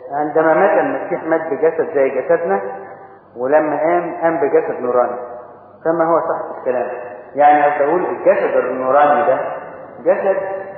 عندما مات المسيح مات بجسد زي جسدنا ولما قام قام بجسد نوراني فما هو صح الكلام يعني قصدي اقول الجسد النوراني ده جسد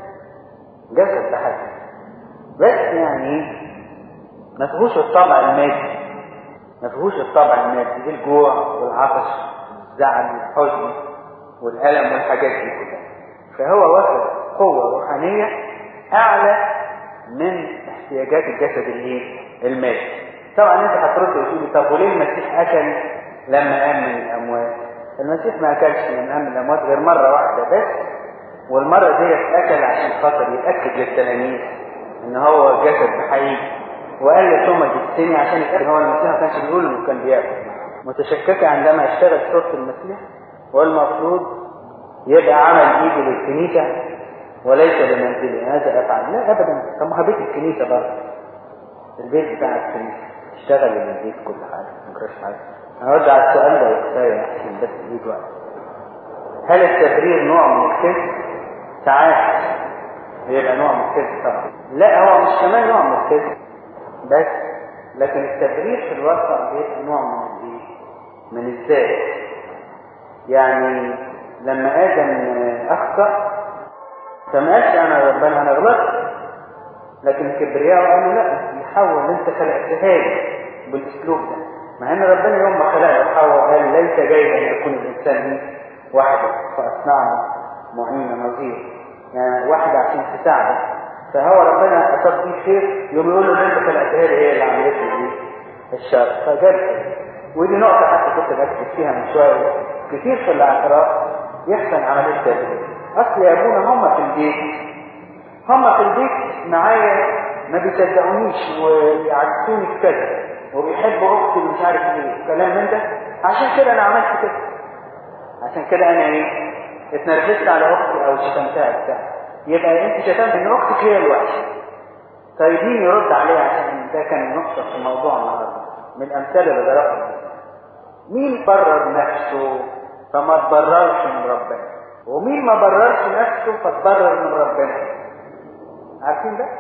جسد بحاجة بس يعني ما فيهوش الطبع المادي ما فيهوش الطبع المادي الجوع والعطش والزعل والحزن والألم والحاجات دي كلها فهو واخد قوة روحانية أعلى من احتياجات الجسد الايه المادي طبعا انت هترد وتقولي طب وليه المسيح اكل لما قام من الاموات المسيح ما اكلش لما قام من الاموات غير مره واحده بس والمره دي اكل عشان خاطر ياكد للتلاميذ ان هو جسد حقيقي وقال لتوما جبتني عشان يتاكد هو المسيح ما كانش بيقول انه كان بياكل متشككه عندما اشتغل صوره المسيح والمفروض يبقى عمل ايده للكنيسه وليس لمنزله هذا افعل لا ابدا طب ما بيت الكنيسه برضه البيت بتاع الكنيسه اشتغل من البيت كل حاجه ما جراش حاجه هرجع على السؤال ده وكفايه عشان بس ايد وقت هل التبرير نوع من الكذب؟ ساعات بيبقى نوع من الكذب طبعا لا هو مش كمان نوع من الكذب بس لكن التبرير في الواقع بيبقى نوع من الايه؟ من الذات يعني لما ادم اخطأ فما قالش انا ربنا انا غلطت لكن الكبرياء قال له لا يحول انت خلقتها لي بالاسلوب ده مع ان ربنا يوم ما خلق حواء قال ليس جيدا ان يكون الانسان وحده فاصنعنا معين نظير يعني واحده عشان تساعده فهو ربنا اصاب بيه خير يوم يقول له انت خلقتها لي هي اللي عملت لي الشر فجد ودي نقطه حتى كنت بكتب فيها من شويه كتير في الاعتراف يحصل عمليه تدريب اصل يا ابونا هم في البيت هم في البيت معايا ما بيصدقونيش ويعكسوني في كذا وبيحبوا اختي ومش عارف ايه كلام من ده عشان كده انا عملت كده عشان كده انا ايه اتنرفزت على اختي او شتمتها بتاع يبقى انت شتمت ان اختك هي الوحشه طيب مين يرد عليها عشان ده كان نقطه في موضوع النهارده من الامثله اللي ضربها مين برر نفسه فما تبررش من ربنا ومين ما بررش نفسه فتبرر من ربنا عارفين ده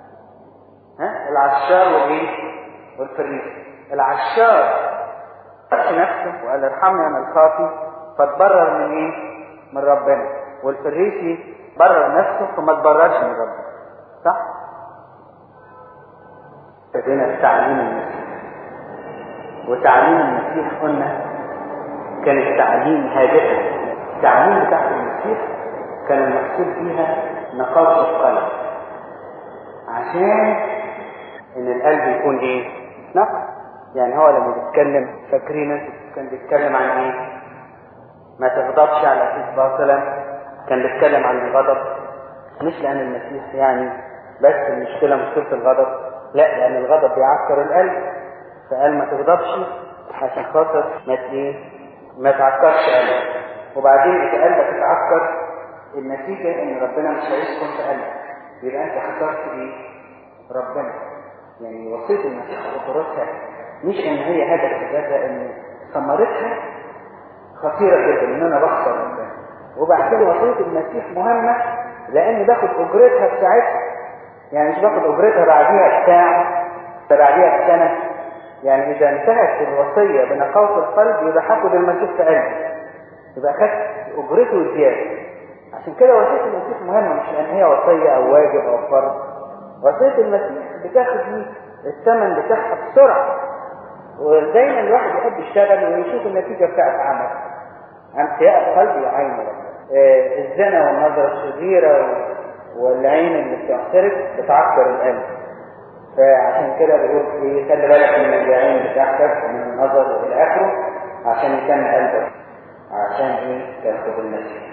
ها العشار والايه والفريق العشار برش نفسه وقال ارحمني انا الخاطي فتبرر من ايه من ربنا والفريسي برر نفسه فما تبررش من ربنا صح ابتدينا بتعليم المسيح وتعليم المسيح قلنا كان التعليم هادفا التعليم بتاعت المسيح كان المقصود فيها نقاوة القلب عشان ان القلب يكون ايه نقي يعني هو لما بيتكلم فاكرين كان بيتكلم عن ايه ما تغضبش على اخيك باطلا كان بيتكلم عن الغضب مش لان المسيح يعني بس المشكله مشكله الغضب لا لان الغضب بيعكر القلب فقال ما تغضبش عشان خاطر ما ايه ما تعكرش قلبك وبعدين اذا قلبك اتعكر النتيجه ان ربنا مش هيسكن في قلبك يبقى انت خسرت ايه ربنا يعني وصيه المسيح خطورتها مش ان هي هدف ذاتها ان ثمرتها خطيره جدا ان انا بخسر ربنا وبعدين وصيه المسيح مهمه لان باخد اجرتها بتاعتها يعني مش باخد اجرتها بعديها بساعه بعديها بسنه يعني اذا انتهت الوصيه بنقاوه القلب يبقى هاخد المسيح في قلبي يبقى اخدت اجرته زياده عشان كده وصيه المسيح مهمه مش لان هي وصيه او واجب او فرض وصيه المسيح بتاخد ايه الثمن بتاعها بسرعه ودايما الواحد يحب يشتغل ويشوف النتيجه بتاعت عمل امسياء القلب يعين ربنا آه الزنا والنظره الشريره والعين اللي بتعترف بتعكر القلب فعشان كده بيقول ايه خلي بالك من العين بتاعتك ومن النظر والى اخره عشان يكمل قلبك عشان ايه تاخد المسيح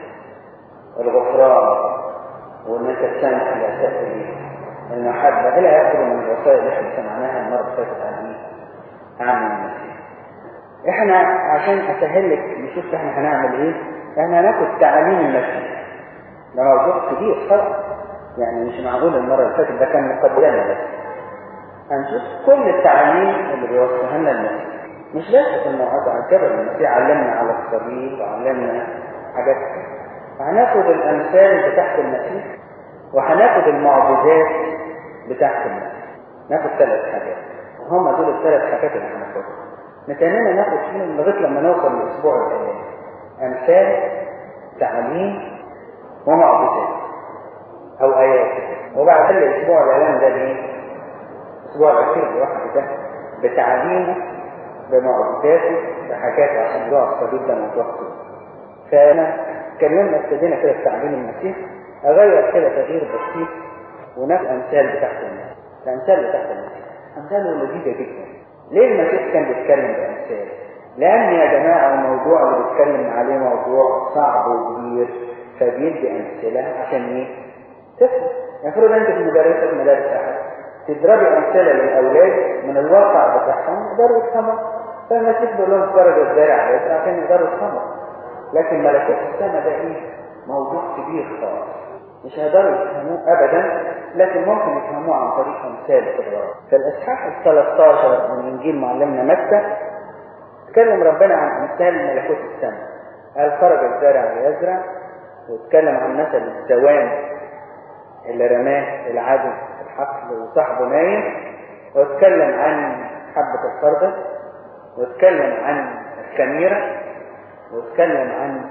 الغفران وان انت تسامح الاساء ليه المحبه الى اخره من الوصايا اللي احنا سمعناها المره اللي فاتت عن ايه عن المسيح احنا عشان اسهل لك نشوف احنا هنعمل ايه احنا هناخد تعاليم المسيح ده موضوع كبير طبعا يعني مش معقول المره اللي فاتت ده كان مقدمه بس هنشوف كل التعاليم اللي بيوصفها لنا المسيح مش بس في الموعظة على الجبل المسيح علمنا على الصليب وعلمنا حاجات هناخد الأمثال بتاعت المسيح وهناخد المعجزات بتاعت المسيح ناخد ثلاث حاجات هم دول الثلاث حاجات اللي هناخدهم نتمنى ناخد فيهم لغايه لما نوصل للاسبوع الاولاني امثال تعليم ومعجزات او ايات وبعد كده الاسبوع الاعلان ده ايه الاسبوع الاخير لوحده ده بتعليمه بمعجزاته بحاجات عشان يقف جدا وتوقف فانا اتكلمنا ابتدينا كده في تعليم المسيح اغير كده تغيير بسيط ونفس امثال بتاعت الناس الامثال بتاعت المسيح امثاله لذيذه جدا ليه المسيح كان بيتكلم بامثال لان يا جماعه الموضوع اللي بيتكلم عليه موضوع صعب وكبير فبيدي امثله عشان ايه تفهم المفروض انت في مدرسه في مدارس احد تضربي امثله للاولاد من الواقع بتاعهم يقدروا يفهموا فالمسيح بيقول لهم فرج الزارع بس عشان يقدروا يفهموا لكن ملكوت السماء ده ايه موضوع كبير خالص مش هيقدروا يفهموه ابدا لكن ممكن يفهموه عن طريق امثال كده فالاصحاح ال 13 من انجيل معلمنا متى اتكلم ربنا عن امثال ملكوت السماء قال خرج الزارع ليزرع واتكلم عن مثل الزوان اللي رماه العدو في الحقل وصاحبه نايم واتكلم عن حبة الخردة واتكلم عن الخميرة واتكلم عن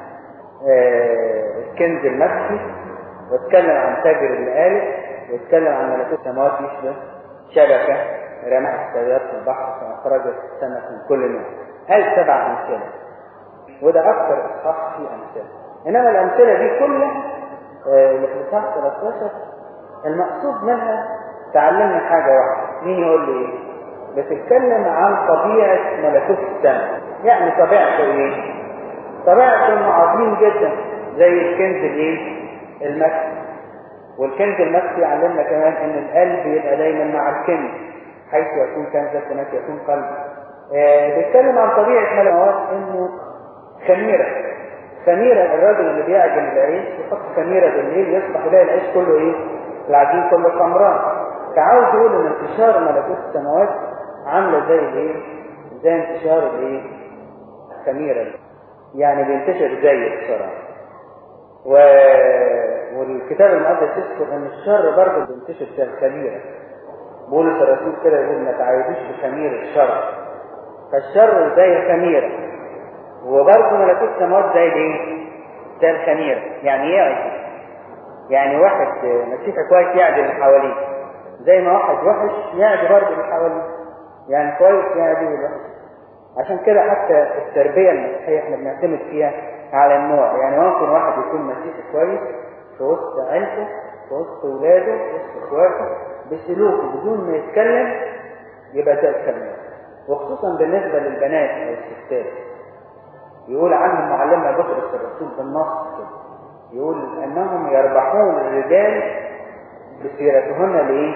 آه الكنز المخفي واتكلم عن تاجر الآلة واتكلم عن ملكوت السماوات يشبه شبكة رماها السيارات في البحر فأخرجت السمك من كل نوع قال سبع أمثلة وده أكثر إصحاح فيه أمثلة إنما الأمثلة دي كلها اللي في الإصحاح 13 المقصود منها تعلمنا حاجة واحدة مين يقول لي إيه؟ بتتكلم عن طبيعة ملكوت السماء يعني طبيعته إيه؟ طبيعته إنه عظيم جدا زي الكنز الإيه؟ المكسي والكنز المكسي علمنا كمان إن القلب يبقى دايما مع الكنز حيث يكون كنزك هناك يكون قلبك آه بيتكلم عن طبيعة ملكوت إنه خميرة خميرة الراجل اللي بيعجن العيش يحط خميرة بالليل يصبح يلاقي العيش كله ايه العجين كله خمران فعاوز يقول ان انتشار ملكوت السماوات عاملة زي الايه زي انتشار الايه الخميرة يعني بينتشر زي بسرعة و... والكتاب المقدس يذكر ان الشر برضه بينتشر زي الخميرة بولس الرسول كده يقول ما تعايدوش بخمير الشر فالشر زي الخميره وبرضه ملكوت السماوات زي الايه؟ زي الخميره يعني ايه يعدل يعني واحد مسيحي كويس يعدل اللي حواليه زي ما واحد وحش يعدل برضه اللي حواليه يعني كويس يعدل الوحش عشان كده حتى التربيه المسيحيه احنا بنعتمد فيها على النوع يعني ممكن واحد يكون مسيحي كويس في وسط عيلته في وسط اولاده في وسط اخواته بسلوكه بدون ما يتكلم يبقى زي الخميره وخصوصا بالنسبه للبنات او الستات يقول عنهم معلمنا بطرس الرسول بالنص كده يقول انهم يربحون الرجال بسيرتهن لايه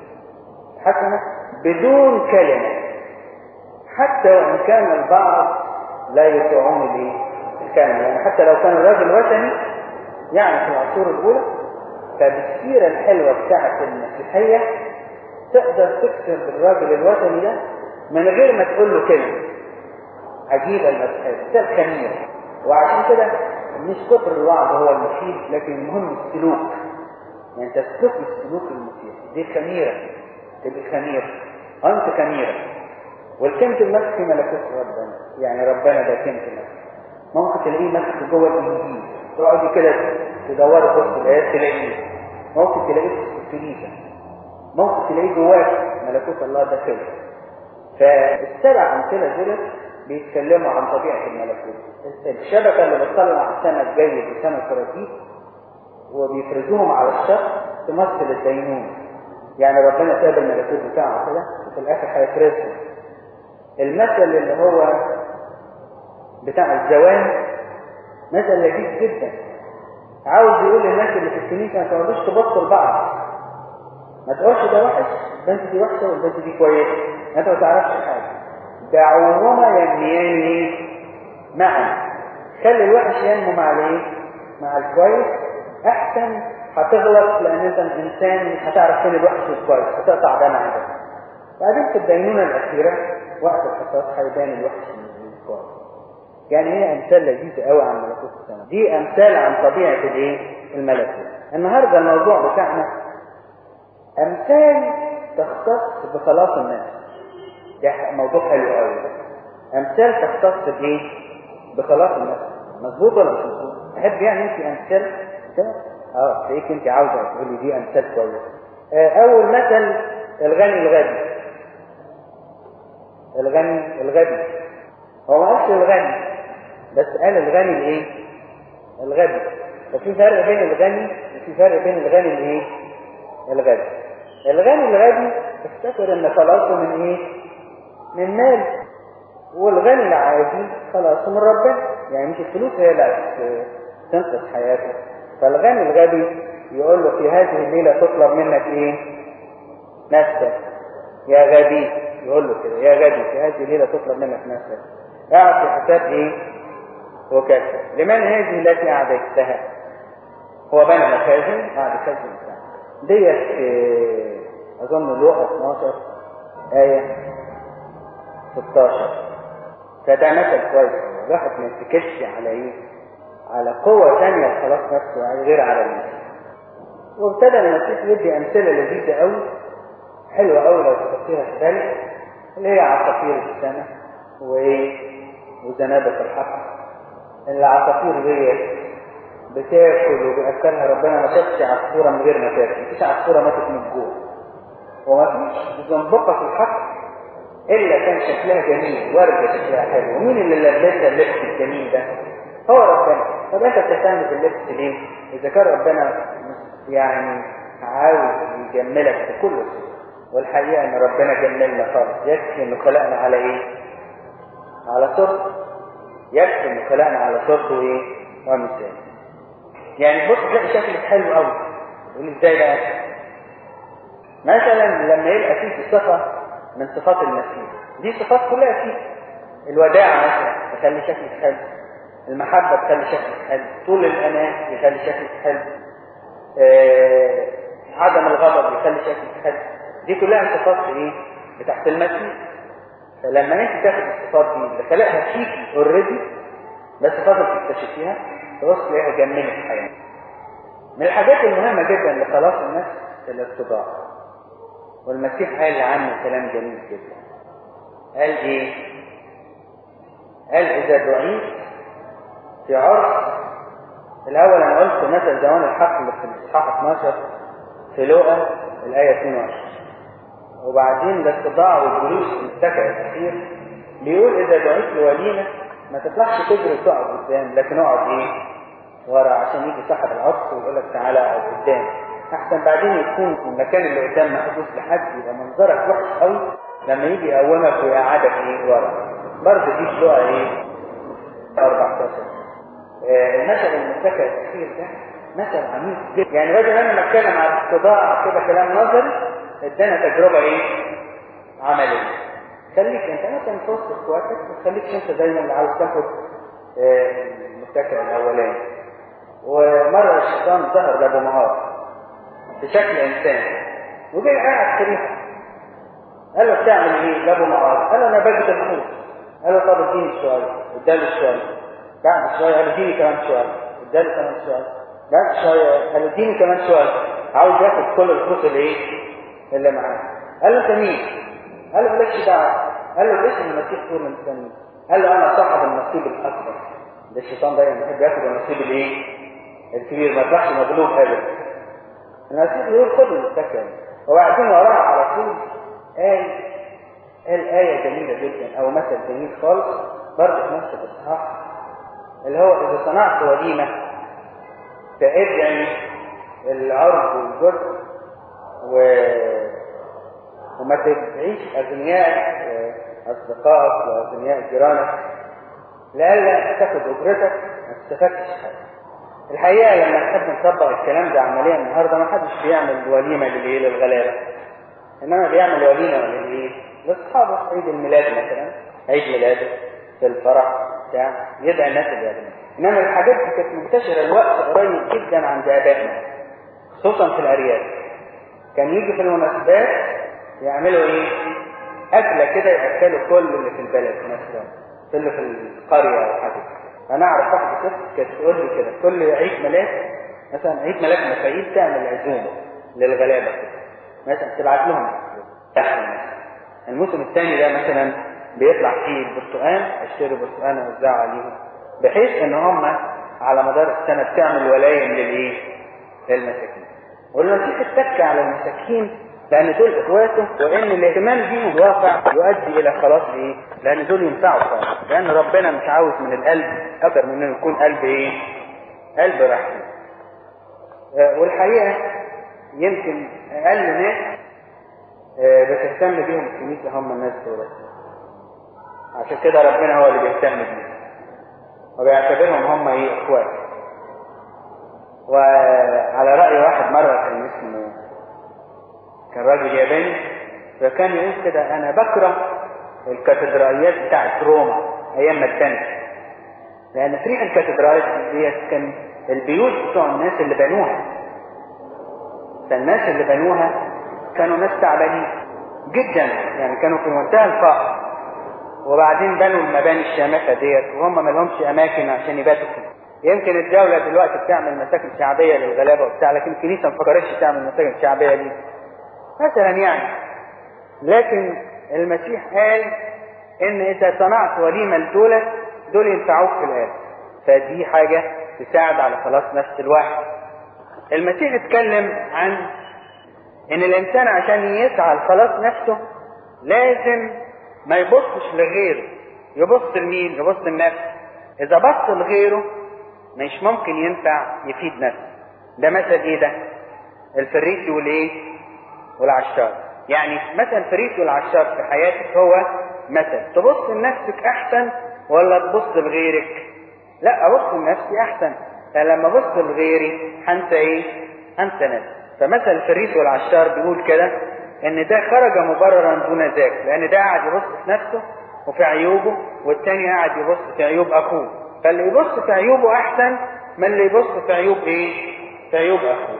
حسنه بدون كلمه حتى وان كان البعض لا يطيعون الايه الكلمه يعني حتى لو كان الراجل وثني يعني في العصور الاولى فبالسيره الحلوه بتاعت المسيحيه تقدر تكسر بالراجل الوثني ده من غير ما تقول له كلمه عجيبة المسألة ده الخمير وعشان كده مش كتر الوعظ هو المفيد لكن المهم السلوك يعني انت تسلك السلوك المفيد دي خميرة تبقى خميرة انت خميرة والكنز المسكي ملكوت ربنا يعني ربنا ده كنز مسكي ممكن تلاقيه مسك جوه الانجيل تقعدي كده تدوري في وسط الايات تلاقيه ممكن تلاقيه في الكنيسه ممكن تلاقيه جواك ملكوت الله ده كده فالسبع امثله دول بيتكلموا عن طبيعة الملكوت الشبكة اللي بتطلع سمك جيد وسمك رديء وبيفرزوهم على الشط تمثل الدينون يعني ربنا ساب الملكوت بتاعه كده وفي الآخر هيفرزهم المثل اللي هو بتاع الزوان مثل لذيذ جدا عاوز يقول للناس اللي في الكنيسة ما تقعدوش تبصوا لبعض ما تقولش ده وحش البنت دي وحشة والبنت دي كويسة انت ما تعرفش حاجة دعوهما ينميان معا خلي الوحش ينمو مع الايه مع الكويس احسن هتغلط لان انت انسان مش هتعرف فين الوحش والكويس هتقطع ده مع ده بعدين في الدينونه الاخيره وقت الحصاد هيبان الوحش من الكويس يعني هي امثال لذيذه قوي عن ملكوت السماء دي امثال عن طبيعه الايه الملكوت النهارده الموضوع بتاعنا امثال تختص بخلاص الناس ده موضوع حلو قوي امثال تختص بايه بخلاص الناس مظبوط ولا مش مظبوط احب يعني انت امثال كده اه تلاقيك انت عاوزه تقولي دي امثال كويس آه اول مثل الغني الغبي الغني الغبي هو ما قالش الغني بس قال الغني الايه الغبي ففي فرق بين الغني وفي فرق بين الغني الايه الغبي الغني الغبي افتكر ان خلاصه من ايه من مال والغني العادي خلاصه من ربنا يعني مش الفلوس هي اللي تنقذ حياته فالغني الغبي يقول له في هذه الليلة تطلب منك ايه نفسك يا غبي يقول له كده يا غبي في هذه الليلة تطلب منك نفسك اعطي حساب ايه وكذا لمن هذه التي أعددتها هو بنى مخازن قاعد يخزن ديت أظن لوقا 12 آية 16 فده مثل كويس الواحد ما يتكلش على ايه على قوة ثانية لخلاص نفسه غير على المسيح وابتدى المسيح يدي أمثلة لذيذة قوي حلوة قوي لو تحطيها في بالك اللي هي عصافير السنة وإيه وزنابة الحق العصافير دي بتاكل وبيأكلها ربنا ما شافش عصفورة من غير ما تاكل مفيش عصفورة ماتت من الجوع ومفيش زنبقة في الحق إلا كان شكلها جميل وردة شكلها حلو ومين اللي لبسها اللبس الجميل ده هو ربنا طب انت بتهتم باللبس ليه اذا كان ربنا يعني عاوز يجملك بكل شيء والحقيقة ان ربنا جملنا خالص يكفي انه خلقنا على ايه على صورته يكفي انه خلقنا على صورته ايه ومثال يعني بص تلاقي شكلك حلو قوي تقول ازاي بقى مثلا لما يبقى فيك صفة من صفات المسيح دي صفات كلها فيك الوداع مثلا تخلي شكلك حلو المحبة تخلي شكلك حلو طول الأمان يخلي شكلك حلو آه عدم الغضب يخلي شكلك حلو دي كلها صفات ايه بتاعت المسيح فلما انت تاخد الصفات دي اللي خلقها فيكي اوريدي بس فاضل تكتشفيها تبص تلاقيها جملت حياتك من الحاجات المهمة جدا لخلاص النفس الاتباع والمسيح قال عنه كلام جميل جدا قال ايه قال اذا دعيت في عرس الاول انا قلت مثل زمان الحق اللي في الاصحاح 12 في لوقا الايه 22 وبعدين الاستضاع والجلوس في المتكئ الاخير بيقول اذا دعيت لوليمه ما تطلعش تجري وتقعد قدام لكن اقعد ايه ورا عشان يجي صاحب العرس ويقول لك تعالى اقعد قدام احسن بعدين يكون المكان اللي قدام محجوز لحد يبقى منظرك وحش قوي لما يجي يقومك ويقعدك ايه ورا برضه دي لقى ايه 14 آه المثل المتكئ الاخير ده مثل عميق جدا يعني بدل انا ما اتكلم عن الصداع كده كلام نظري ادانا تجربه ايه عمليه خليك انت مثلا في وسط اخواتك ما تخليكش انت دايما اللي عاوز تاخد آه المتكئ الاولاني ومره الشيطان ظهر لابو معاذ بشكل انسان وجاي قاعد في ريحه قال له بتعمل ايه لابو معاذ قال له انا بجد الخوف قال له طب اديني شويه اداله شويه بعد شويه قال له اديني كمان شويه اداله كمان شويه بعد شويه قال له اديني كمان شويه عاوز ياخد كل الفلوس اللي ايه اللي معاه قال له انت مين قال له مالكش دعوه قال له اسم المسيح طول المستني قال له انا صاحب النصيب الاكبر ده الشيطان دايما بيحب ياخد النصيب الايه الكبير ما يطلعش مغلوب ابدا المسيح يقول خد المتكئ وبعدين وراها على طول قال قال آية جميلة جدا أو مثل جميل خالص برضه في نفس الإصحاح اللي هو إذا صنعت وليمة فادعي العرض والجزء و... وما تدعيش أغنياء أصدقائك وأغنياء جيرانك لألا تاخد أجرتك ما تستفادش حاجة الحقيقة لما نحب نطبق الكلام ده عمليا النهارده ما حدش بيعمل وليمة للايه للغلابة انما بيعمل وليمة للايه لاصحابه عيد الميلاد مثلا عيد ميلاده في الفرح بتاع يدعي الناس اللي يعملوا انما الحاجات دي كانت منتشرة الوقت قريب جدا عند ابائنا خصوصا في الارياف كان يجي في المناسبات يعملوا ايه اكله كده ياكلوا كل اللي في البلد مثلا كل اللي في القريه او حاجه انا اعرف واحده ست كانت تقول لي كده كل عيد ميلاد مثلا عيد ميلاد مفاعيل تعمل عزومه للغلابه كده مثلا تبعت لهم تحت الموسم الثاني ده مثلا بيطلع فيه البرتقال اشتري برتقال اوزعه عليهم بحيث ان هم على مدار السنه بتعمل ولايم للايه؟ للمساكين. والمسيح اتك على المساكين لان دول اخواته وان الاهتمام بيهم واقع يؤدي الى خلاص ايه؟ لان دول ينفعوا خالص لان ربنا مش عاوز من القلب اكتر من انه يكون قلب ايه؟ قلب رحيم. والحقيقه يمكن اقل ناس بتهتم بيهم الكنيسه هم الناس دول. عشان كده ربنا هو اللي بيهتم بيهم. وبيعتبرهم هم ايه؟ اخوات. وعلى رأي واحد مرة كان اسمه كان راجل ياباني فكان يقول كده أنا بكره الكاتدرائيات بتاعت روما أيام ما اتبنت لأن في ريح الكاتدرائيات ديت كان البيوت بتوع الناس اللي بنوها فالناس اللي بنوها كانوا ناس تعبانين جدا يعني كانوا في منتهى الفقر وبعدين بنوا المباني الشامخة ديت وهم ما لهمش أماكن عشان يباتوا فيها يمكن الدولة دلوقتي بتعمل مساكن شعبية للغلابة وبتاع لكن الكنيسة ما فكرتش تعمل مساكن شعبية ليه مثلا يعني لكن المسيح قال ان اذا صنعت وليمة لدولة دول ينفعوك في الآن فدي حاجة تساعد على خلاص نفس الواحد المسيح اتكلم عن ان الانسان عشان يسعى لخلاص نفسه لازم ما يبصش لغيره يبص لمين يبص لنفسه اذا بص لغيره مش ممكن ينفع يفيد نفسه ده مثل ايه ده الفريسي والايه والعشار يعني مثل الفريسي والعشار في حياتك هو مثل تبص لنفسك احسن ولا تبص لغيرك لا ابص لنفسي احسن فلما ابص لغيري هنسى ايه هنسى نفسي فمثل الفريسي والعشار بيقول كده ان ده خرج مبررا دون ذاك لان ده قاعد يبص في نفسه وفي عيوبه والتاني قاعد يبص في عيوب اخوه فاللي يبص في عيوبه احسن من اللي يبص في عيوب ايه في عيوب اخوه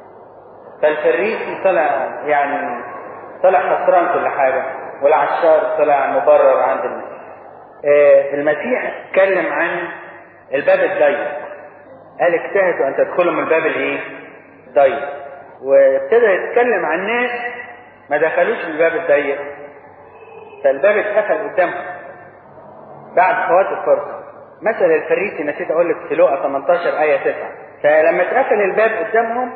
فالفريسي طلع يعني طلع خسران كل حاجة والعشار طلع مبرر عند المسيح آه المسيح اتكلم عن الباب الضيق قال اجتهدوا ان تدخلوا من الباب الايه ضيق وابتدى يتكلم عن ناس ما دخلوش من الباب الضيق فالباب اتقفل قدامهم بعد فوات الفرصه مثل الفريسي نسيت اقول لك في لقا 18 ايه 9 فلما اتقفل الباب قدامهم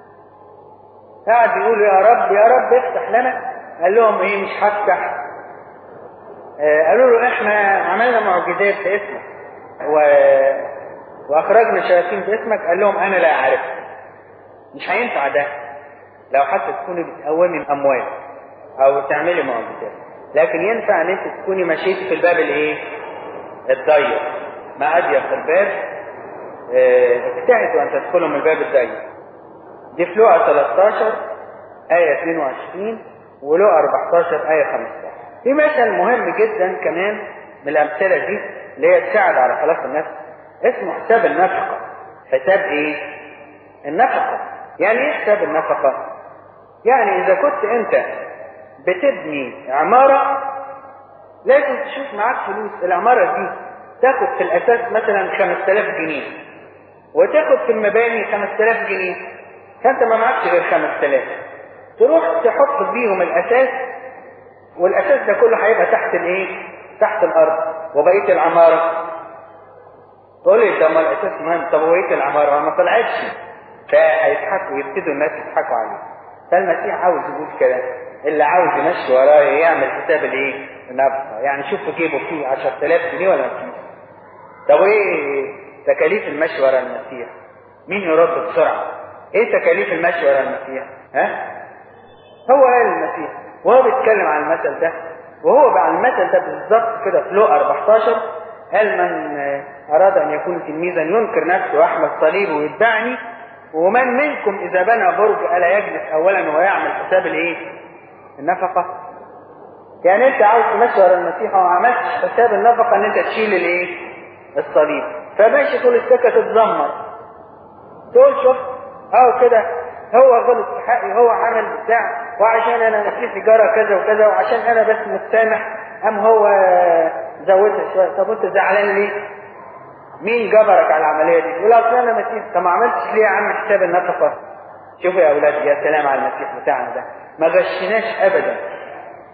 قعد يقول يا رب يا رب افتح لنا قال لهم ايه مش هفتح آه قالوا له احنا عملنا معجزات باسمك و... واخرجنا شياطين باسمك قال لهم انا لا اعرفك مش هينفع ده لو حتى تكوني بتقومي الاموات او تعملي معجزات لكن ينفع ان انت تكوني مشيتي في الباب الايه الضيق ما اضيق الباب اه اجتهدوا ان تدخلوا من الباب الضيق دي في لقا 13 آية 22 ولقا 14 آية 15 في مثل مهم جدا كمان من الأمثلة دي اللي هي تساعد على خلاص النفس اسمه حساب النفقة حساب ايه؟ النفقة يعني ايه حساب النفقة؟ يعني إذا كنت أنت بتبني عمارة لازم تشوف معاك فلوس العمارة دي تاخد في الأساس مثلا 5000 جنيه وتاخد في المباني 5000 جنيه فأنت ما معكش غير 5000 تروح تحط بيهم الأساس والأساس ده كله هيبقى تحت الإيه؟ تحت الأرض وبقية العمارة تقول لي ده ما الأساس مهم طب وبقية العمارة ما طلعتش فهيضحكوا يبتدوا الناس يضحكوا عليه فالمسيح عاوز يقول كده اللي عاوز يمشي ورايا يعمل حساب الايه؟ النفقه يعني شوف في جيبه فيه 10000 جنيه ولا مفيش طب ايه تكاليف المشي ورا المسيح؟ مين يرد بسرعه؟ ايه تكاليف المشي ورا المسيح؟ ها؟ هو قال المسيح وهو بيتكلم عن المثل ده وهو بقى المثل ده بالظبط كده في لقا 14 قال من اراد ان يكون تلميذا ينكر نفسه واحمل صليبه ويتبعني ومن منكم اذا بنى برج الا يجلس اولا ويعمل حساب الايه؟ النفقه يعني انت عاوز تمشي ورا المسيح وما عملتش حساب النفقه ان انت تشيل الايه؟ الصليب فماشي طول السكه تتذمر تقول شوف اهو كده هو غلط في حقي هو عمل بتاع وعشان انا نسيت جرى كذا وكذا وعشان انا بس متسامح قام هو زودها شويه طب انت زعلان ليه؟ مين جبرك على العمليه دي؟ يقول اصل انا مسيح طب ما عملتش ليه يا عم حساب النفقه؟ شوفوا يا اولاد يا سلام على المسيح بتاعنا ده ما غشناش ابدا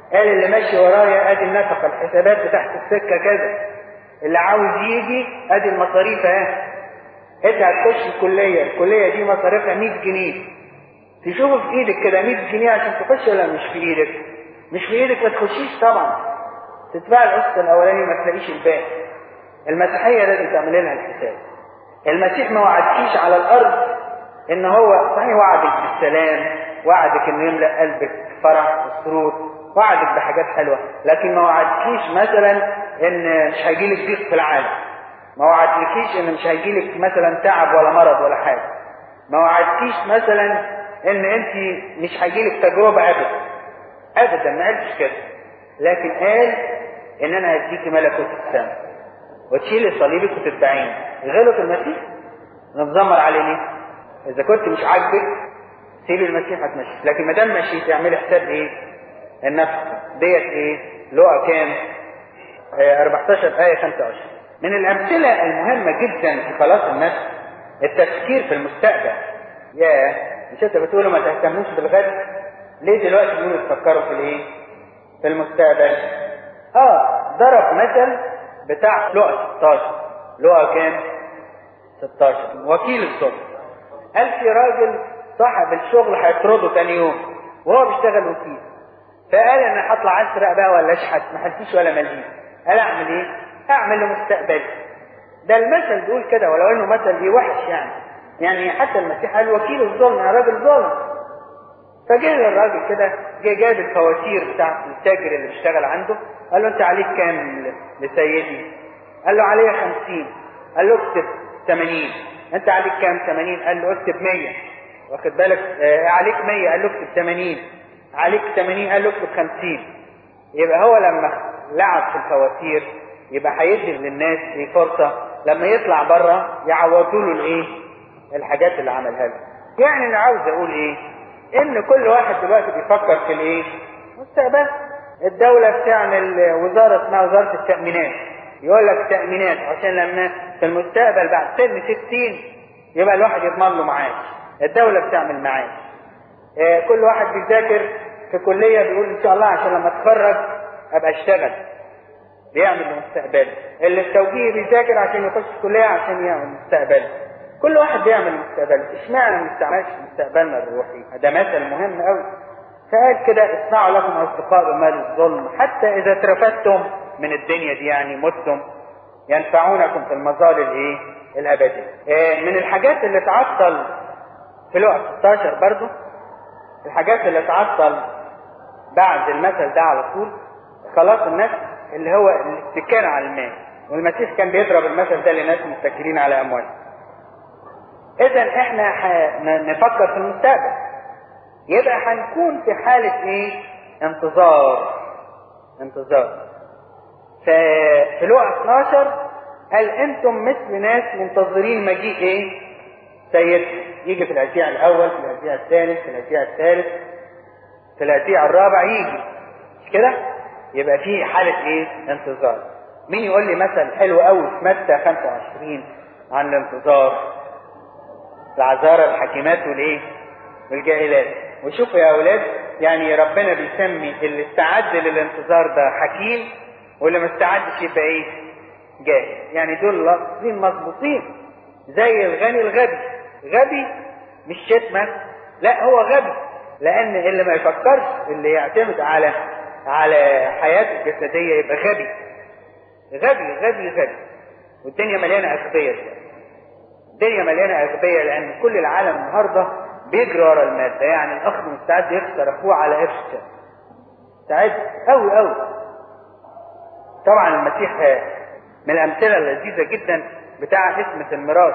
قال اللي ماشي ورايا ادي النفقه الحسابات بتاعت السكه كذا اللي عاوز يجي ادي المصاريف اهي انت هتخش الكليه الكليه دي مصاريفها 100 جنيه تشوفه في ايدك كده 100 جنيه عشان تخش ولا مش في ايدك مش في ايدك ما تخشيش طبعا تدفع القسط الاولاني ما تلاقيش الباقي المسيحيه لازم تعمل لها الحساب المسيح ما وعدكيش على الارض ان هو صحيح وعدك بالسلام وعدك انه يملا قلبك فرح وسرور وعدك بحاجات حلوه لكن ما وعدكيش مثلا ان مش هيجيلك ضيق في العالم ما وعدكيش ان مش هيجيلك مثلا تعب ولا مرض ولا حاجه ما وعدكيش مثلا ان انت مش هيجيلك تجربه ابدا ابدا ما قالش كده لكن قال ان انا هديكي ملكوت السماء وتشيلي صليبك وتتبعيني غلط المسيح نتذمر عليه ليه؟ اذا كنت مش عاجبك سيبي المسيح هتمشي لكن ما دام مشيت اعملي حساب ايه؟ النفقه ديت ايه؟ لقى كام؟ آه 14 ايه 25 من الامثله المهمه جدا في خلاص النفس التفكير في المستقبل يا مش انت بتقولوا ما تهتموش بالغد ليه دلوقتي بيقولوا تفكروا في الايه؟ في المستقبل اه ضرب مثل بتاع لقى 16 لقى كام؟ 16 وكيل الصبح قال في راجل صاحب الشغل هيطرده تاني يوم وهو بيشتغل وكيل فقال انا هطلع اسرق بقى ولا اشحت ما حلتيش ولا مليم قال اعمل ايه؟ اعمل لمستقبلي ده المثل بيقول كده ولو انه مثل ايه وحش يعني يعني حتى المسيح قال وكيل الظلم يا راجل ظالم فجه للراجل كده جه جاب الفواتير بتاعت التاجر اللي بيشتغل عنده قال له انت عليك كام لسيدي؟ قال له عليا 50 قال له اكتب 80 انت عليك كام 80 قال له اكتب 100 واخد بالك آه عليك 100 قال له اكتب 80 عليك 80 قال له اكتب 50 يبقى هو لما لعب في الفواتير يبقى هيدي للناس دي فرصه لما يطلع بره يعوضوا له الايه الحاجات اللي عملها له يعني انا عاوز اقول ايه ان كل واحد دلوقتي بيفكر في الايه مستقبل الدولة بتعمل وزارة اسمها وزارة التأمينات يقول لك تأمينات عشان لما في المستقبل بعد سن 60 يبقى الواحد يضمن له معاش الدولة بتعمل معاش آه كل واحد بيذاكر في كلية بيقول ان شاء الله عشان لما اتخرج ابقى اشتغل بيعمل لمستقبله اللي في توجيه بيذاكر عشان يخش كلية عشان يعمل مستقبله كل واحد بيعمل مستقبله اشمعنى ما نستعملش مستقبلنا الروحي ده مثل مهم قوي فقال كده اصنعوا لكم اصدقاء بمال الظلم حتى اذا اترفدتم من الدنيا دي يعني متم ينفعونكم في المظال الايه الابدي آه من الحاجات اللي تعطل في لقا 16 برضو الحاجات اللي تعطل بعد المثل ده على طول خلاص النفس اللي هو الاتكال على المال والمسيح كان بيضرب المثل ده لناس متكلين على اموالهم اذا احنا نفكر في المستقبل يبقى هنكون في حالة ايه انتظار انتظار في لقا 12 قال انتم مثل ناس منتظرين مجيء ايه سيدكم يجي في الاسيع الاول في الاسيع الثالث في الاسيع الثالث في الاسيع الرابع يجي مش كده يبقى في حالة ايه انتظار مين يقول لي مثل حلو قوي في متى 25 عن الانتظار العذارى الحكيمات والايه والجاهلات وشوفوا يا اولاد يعني ربنا بيسمي اللي استعد للانتظار ده حكيم واللي ما استعدش يبقى ايه جاهل يعني دول لفظين مظبوطين زي الغني الغبي غبي مش شتمة لا هو غبي لان اللي ما يفكرش اللي يعتمد على على حياته الجسدية يبقى غبي غبي غبي غبي والدنيا مليانة أغبياء الدنيا مليانة أغبياء لأن كل العالم النهاردة بيجري ورا المادة يعني الأخ مستعد يخسر أخوه على قرش مستعد أوي أوي طبعا المسيح من الأمثلة اللذيذة جدا بتاع اسمة الميراث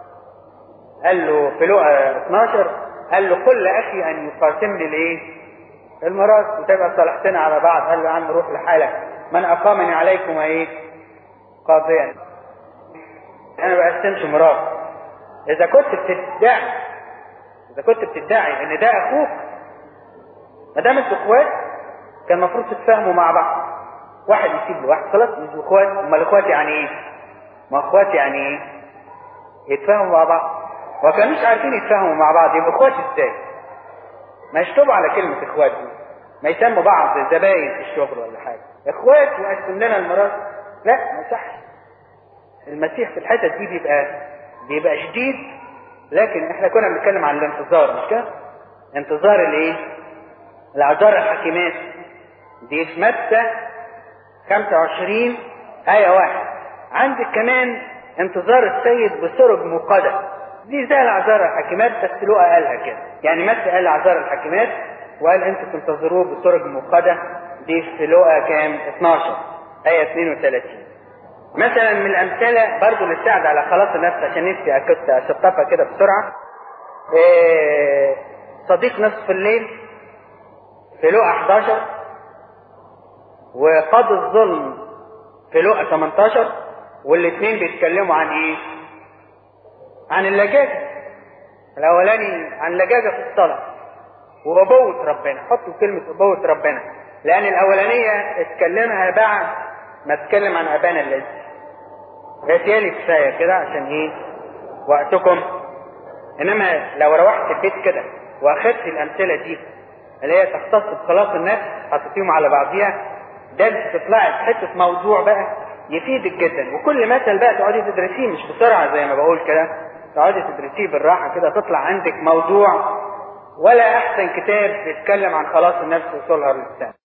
قال له في لقا 12 قال له قل لأخي أن يقاسمني الإيه؟ الميراث وتبقى صالحتنا على بعض قال له يا عم روح لحالك من أقامني عليكم إيه؟ قاضيا أنا ما بقسمش ميراث إذا كنت بتدعي إذا كنت بتدعي إن ده أخوك ما دام أنتوا إخوات كان المفروض تتفاهموا مع بعض واحد يسيب لواحد خلاص مش إخوات أمال إخوات يعني إيه؟ ما إخوات يعني إيه؟ يتفاهموا مع بعض وما كانوش عارفين يتفاهموا مع بعض يبقوا إخوات إزاي؟ ما يشطبوا على كلمة إخوات دي ما يسموا بعض زباين في الشغل ولا حاجه اخوات وقسم لنا المرات لا ما يصحش المسيح في الحتت دي بيبقى بيبقى شديد لكن احنا كنا بنتكلم عن الانتظار مش كده؟ انتظار الايه؟ الاعذار الحكيمات دي في متى 25 آية واحد عندك كمان انتظار السيد بسرج مقدة دي زي الاعذار الحكيمات بس لقى قالها كده يعني متى قال اعذار الحكيمات وقال انتوا تنتظروه بسرج مقدة دي في لقى كام 12 آية 32 مثلا من الأمثلة برضو اللي تساعد على خلاص النفس عشان نفسي كنت أشطفها كده بسرعة إيه صديق نصف الليل في لقى 11 وقاضي الظلم في لقى 18 والاثنين بيتكلموا عن ايه؟ عن اللجاجة الأولاني عن لجاجة في الصلاة وأبوة ربنا حطوا كلمة أبوة ربنا لأن الأولانية اتكلمها بعد ما اتكلم عن أبانا الذي هاتيالي كفاية كده عشان إيه وقتكم إنما لو روحت البيت كده وأخدت الأمثلة دي اللي هي تختص بخلاص النفس حطيتيهم على بعضيها ده تطلعي حتة موضوع بقى يفيدك جدا وكل مثل بقى تقعدي تدرسيه مش بسرعة زي ما بقول كده تقعدي تدرسيه بالراحة كده تطلع عندك موضوع ولا أحسن كتاب بيتكلم عن خلاص النفس وصولها للإنسان